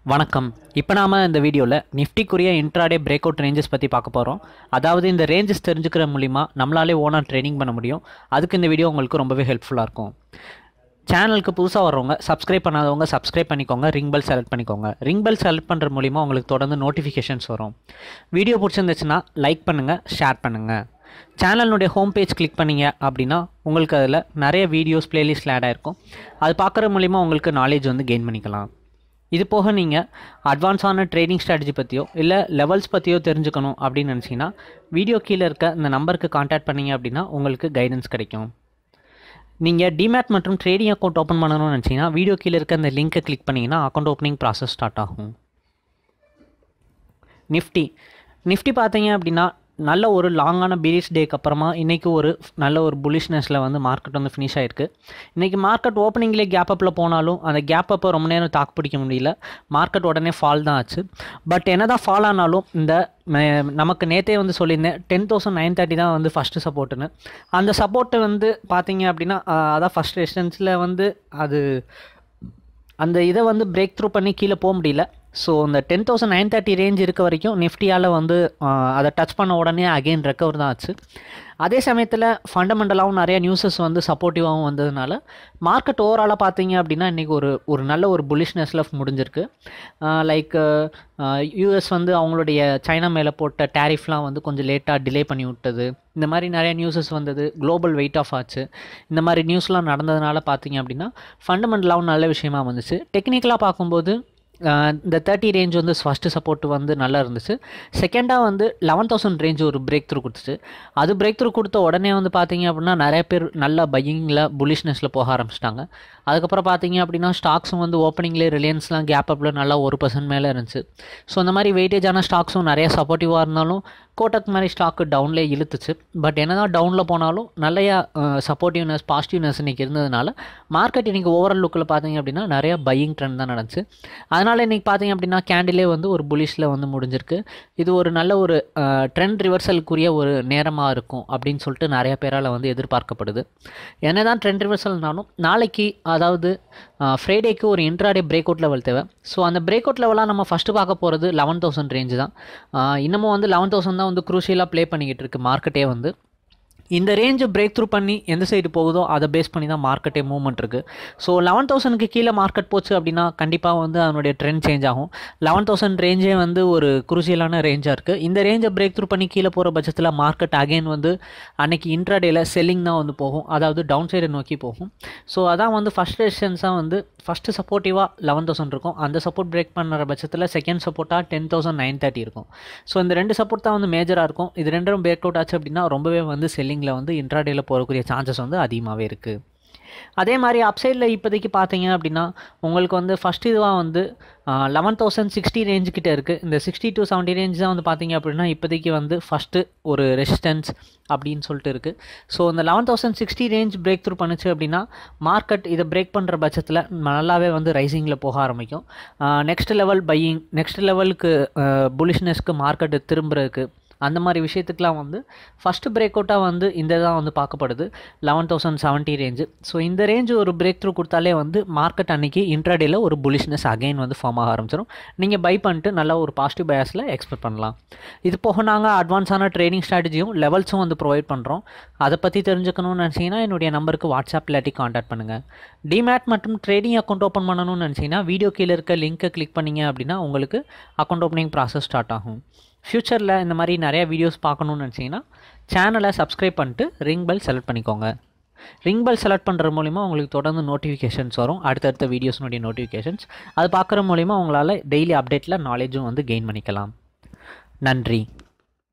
வணக்கம் இப்போ நாம் இந்த வீடியோவில் நிஃப்டிக்குரிய இன்ட்ராடே பிரேக் அவுட் ரேஞ்சஸ் பற்றி பார்க்க போகிறோம் அதாவது இந்த ரேஞ்சஸ் தெரிஞ்சுக்கிற மூலிமா நம்மளாலே ஓனாக ட்ரைனிங் பண்ண முடியும் அதுக்கு இந்த வீடியோ உங்களுக்கு ரொம்பவே ஹெல்ப்ஃபுல்லாக இருக்கும் சேனலுக்கு புதுசாக வர்றவங்க சப்ஸ்கிரைப் பண்ணாதவங்க சப்ஸ்கிரைப் பண்ணிக்கோங்க ரிங் பெல் செலக்ட் பண்ணிக்கோங்க ரிங் பெல் செலக்ட் பண்ணுற மூலிமா உங்களுக்கு தொடர்ந்து நோட்டிஃபிகேஷன்ஸ் வரும் வீடியோ பிடிச்சிருந்துச்சுன்னா லைக் பண்ணுங்கள் ஷேர் பண்ணுங்கள் சேனலுடைய ஹோம் பேஜ் கிளிக் பண்ணீங்க அப்படின்னா உங்களுக்கு அதில் நிறைய வீடியோஸ் பிளேலிஸ்ட்டில் ஆட் ஆயிருக்கும் அது பார்க்குற மூலிமா உங்களுக்கு நாலேஜ் வந்து கெயின் பண்ணிக்கலாம் இது போக நீங்கள் அட்வான்ஸான ட்ரேடிங் ஸ்ட்ராட்டஜி பற்றியோ இல்லை லெவல்ஸ் பற்றியோ தெரிஞ்சுக்கணும் அப்படின்னு நினச்சிங்கன்னா வீடியோ கீழே இருக்க இந்த நம்பருக்கு காண்டாக்ட் பண்ணீங்க அப்படின்னா உங்களுக்கு கைடன்ஸ் கிடைக்கும் நீங்கள் டிமேட் மற்றும் ட்ரேடிங் அக்கௌண்ட் ஓப்பன் பண்ணணும்னு நினச்சிங்கன்னா வீடியோ கீழே இருக்க அந்த லிங்க்கை கிளிக் பண்ணிங்கன்னா அக்கௌண்ட் ஓப்பனிங் ப்ராசஸ் ஸ்டார்ட் ஆகும் நிஃப்டி நிஃப்டி பார்த்தீங்க அப்படின்னா நல்ல ஒரு லாங்கான பீரிஸ் டேக்கு அப்புறமா இன்றைக்கி ஒரு நல்ல ஒரு புலிஷ்னஸில் வந்து மார்க்கெட் வந்து ஃபினிஷ் ஆயிருக்கு இன்றைக்கி மார்க்கெட் ஓப்பனிங்லேயே கேப் அப்பில் போனாலும் அந்த கேப் அப்பை ரொம்ப நேரம் தாக்கு பிடிக்க முடியல மார்க்கெட் உடனே ஃபால் தான் ஆச்சு பட் என்ன தான் ஃபால் ஆனாலும் இந்த ம- நமக்கு நேற்றே வந்து சொல்லியிருந்தேன் டென் தௌசண்ட் நைன் தேர்ட்டி தான் வந்து ஃபஸ்ட்டு சப்போர்ட்டுன்னு அந்த சப்போர்ட்டை வந்து பார்த்தீங்க அப்படின்னா ஆஹ், அதான் ஃபஸ்ட் ரெசிடன்ஸில் வந்து அது அந்த இதை வந்து பிரேக் த்ரூ பண்ணி கீழே போக முடியல ஸோ இந்த ten thousand nine thirty range இருக்க வரைக்கும் நிஃப்டியால் வந்து ஆஹ், அதை டச் பண்ண உடனே அகெயின் ரெக்கவர் தான் ஆச்சு அதே சமயத்தில் ஃபண்டமெண்டலாகவும் நிறைய நியூஸஸ் வந்து சப்போர்ட்டிவாகவும் வந்ததுனால மார்க்கெட் ஓவராலாக பார்த்தீங்க அப்படின்னா இன்றைக்கி ஒரு ஒரு நல்ல ஒரு புலிஷ்னஸில் முடிஞ்சிருக்கு லைக் யூஎஸ் வந்து அவங்களுடைய சைனா மேலே போட்ட டேரிஃப்லாம் வந்து கொஞ்சம் லேட்டாக டிலே பண்ணி விட்டது இந்த மாதிரி நிறைய நியூஸஸ் வந்தது குளோபல் வெயிட் ஆஃப் ஆச்சு இந்த மாதிரி நியூஸ்லாம் நடந்ததுனால பார்த்தீங்க அப்படின்னா ஃபண்டமெண்டலாகவும் நல்ல விஷயமா வந்துச்சு டெக்னிக்கலாக பார்க்கும்போது ஆஹ் இந்த தேர்ட்டி ரேஞ்ச் வந்து ஃபஸ்ட்டு சப்போர்ட் வந்து நல்லா இருந்துச்சு செகண்டாக வந்து லெவன் தௌசண்ட் ரேஞ்ச் ஒரு பிரேக் த்ரூ கொடுத்துச்சு அது பிரேக் த்ரூ கொடுத்த உடனே வந்து பார்த்தீங்க அப்படின்னா நிறைய பேர் நல்லா பையிங்கில் புலிஷ்னஸில் போக ஆரம்பிச்சிட்டாங்க அதுக்கப்புறம் பார்த்தீங்க அப்படின்னா ஸ்டாக்ஸும் வந்து ஓப்பனிங்லேயே ரிலையன்ஸ்லாம் கேப் அப்பில் நல்லா ஒரு பர்சன்ட் மேலே இருந்துச்சு ஸோ இந்த மாதிரி வெயிட்டேஜான ஸ்டாக்ஸும் நிறைய சப்போர்ட்டிவாக இருந்தாலும் கோட்டக் மாதிரி ஸ்டாக்கு டவுன்லேயே இழுத்துச்சு பட் என்ன தான் டவுனில் போனாலும் நிறைய சப்போர்ட்டிவ்னஸ் பாசிட்டிவ்னஸ் இன்றைக்கி இருந்ததுனால மார்க்கெட் இன்றைக்கி ஓவரால் லுக்கில் பார்த்தீங்க அப்படின்னா நிறைய பையிங் ட்ரெண்ட் தான் நடந்துச்சு அதனால் இன்றைக்கி பார்த்தீங்க அப்படின்னா கேண்டிலே வந்து ஒரு புலிஷில் வந்து முடிஞ்சிருக்கு இது ஒரு நல்ல ஒரு ட்ரெண்ட் ரிவர்சலுக்குரிய ஒரு நேரமாக இருக்கும் அப்படின்னு சொல்லிட்டு நிறைய பேரால் வந்து எதிர்பார்க்கப்படுது என்ன தான் ட்ரெண்ட் ரிவர்சல்னாலும் நாளைக்கு அதாவது ஃப்ரைடேக்கு ஒரு இன்ட்ராடே பிரேக் அவுட் லெவல் தேவை ஸோ அந்த பிரேக் அவுட் லெவலாக நம்ம ஃபஸ்ட்டு பார்க்க போகிறது லெவன் தௌசண்ட் ரேஞ்சு தான் ஆஹ் இன்னமும் வந்து லெவன் தௌசண்ட் தான் வந்து குரூஷியலாக ப்ளே பண்ணிக்கிட்டு இருக்கு மார்க்கெட்டே வந்து இந்த ரேஞ்சை பிரேக் த்ரூ பண்ணி எந்த சைடு போகுதோ அதை பேஸ் பண்ணி தான் மார்க்கெட்டே மூவ்மெண்ட் இருக்குது ஸோ லெவன் தௌசண்ட்க்கு கீழே மார்க்கெட் போச்சு அப்படின்னா கண்டிப்பாக வந்து அதனுடைய ட்ரெண்ட் சேஞ்ச் ஆகும் லெவன் தௌசண்ட் ரேஞ்சே வந்து ஒரு குருசியலான ரேஞ்சாக இருக்குது இந்த ரேஞ்சை பிரேக் த்ரூ பண்ணி கீழே போகிற பட்சத்தில் மார்க்கெட் அகைன் வந்து அன்னைக்கு இன்ட்ராடேல செல்லிங் தான் வந்து போகும் அதாவது டவுன் சைடை நோக்கி போகும் ஸோ அதான் வந்து ஃபஸ்ட் ரெசிஸ்டன்ஸாக வந்து ஃபஸ்ட்டு சப்போர்ட்டிவாக லெவன் தௌசண்ட் இருக்கும் அந்த சப்போர்ட் பிரேக் பண்ணுற பட்சத்தில் செகண்ட் சப்போர்ட்டாக டென் தௌசண்ட் நைன் தேர்ட்டி இருக்கும் ஸோ இந்த ரெண்டு சப்போர்ட் தான் வந்து மேஜராக இருக்கும் இது ரெண்டும் பிரேக் அவுட் ஆச்சு அப்படின்னா ரொம்பவே வந்து செல்லிங்கில் வந்து இன்ட்ராடேல போகக்கூடிய சான்சஸ் வந்து அதிகமாகவே இருக்குது அதே மாதிரி அப்சைடில் இப்போதைக்கு பார்த்தீங்க அப்படின்னா உங்களுக்கு வந்து ஃபஸ்ட் இதுவாக வந்து லெவன் தௌசண்ட் சிக்ஸ்டி ரேஞ்ச் கிட்ட இருக்குது இந்த சிக்ஸ்டி டு செவன்ட்டி ரேஞ்ச் தான் வந்து பார்த்தீங்க அப்படின்னா இப்போதைக்கு வந்து ஃபஸ்ட்டு ஒரு ரெசிஸ்டன்ஸ் அப்படின்னு சொல்லிட்டு இருக்குது ஸோ இந்த eleven thousand sixty range break through பண்ணுச்சு அப்படின்னா மார்க்கெட் இதை பிரேக் பண்ணுற பட்சத்தில் நல்லாவே வந்து ரைசிங்கில் போக ஆரம்பிக்கும் நெக்ஸ்ட் லெவல் பையிங் நெக்ஸ்ட் லெவலுக்கு புலிஷ்னஸ்க்கு மார்க்கெட்டு திரும்புறதுக்கு அந்த மாதிரி விஷயத்துக்குலாம் வந்து ஃபஸ்ட்டு பிரேக் அவுட்டாக வந்து இந்த தான் வந்து பார்க்கப்படுது eleven thousand seventy range so இந்த ரேஞ்சு ஒரு பிரேக் த்ரூ கொடுத்தாலே வந்து மார்க்கெட் அன்னைக்கு இன்ட்ராடேல ஒரு புலிஷ்னஸ் அகைன் வந்து ஃபார்ம் ஆக ஆரம்பிச்சிடும் நீங்கள் பை பண்ணிட்டு நல்ல ஒரு பாசிட்டிவ் பயாஸில் எக்ஸ்பெக்ட் பண்ணலாம் இது போக நாங்கள் அட்வான்ஸான ட்ரேடிங் ஸ்ட்ராட்டஜியும் லெவல்ஸும் வந்து ப்ரொவைட் பண்ணுறோம் அதை பற்றி தெரிஞ்சுக்கணும்னு நினச்சிங்கன்னா என்னுடைய நம்பருக்கு வாட்ஸ்அப் இல்லாட்டி காண்டாக்ட் பண்ணுங்கள் டிமேட் மற்றும் ட்ரேடிங் அக்கௌண்ட் ஓப்பன் பண்ணணும்னு நினச்சிங்கன்னா வீடியோ கீழே இருக்க லிங்க்கை கிளிக் பண்ணீங்க அப்படின்னா உங்களுக்கு அக்கௌண்ட் ஓப்பனிங் ப்ராசஸ் ஸ்டார்ட் ஆகும் ஃப்யூச்சரில் இந்த மாதிரி நிறைய வீடியோஸ் பார்க்கணும்னு நினச்சிங்கன்னா சேனலை சப்ஸ்கிரைப் பண்ணிட்டு ரிங் பெல் செலக்ட் பண்ணிக்கோங்க ரிங் பெல் செலக்ட் பண்ணுற மூலிமா உங்களுக்கு தொடர்ந்து நோட்டிஃபிகேஷன்ஸ் வரும் அடுத்தடுத்த வீடியோஸ்னுடைய நோட்டிஃபிகேஷன்ஸ் அது பார்க்குற மூலிமா உங்களால் டெய்லி அப்டேட்டில் நாலேஜும் வந்து கெயின் பண்ணிக்கலாம் நன்றி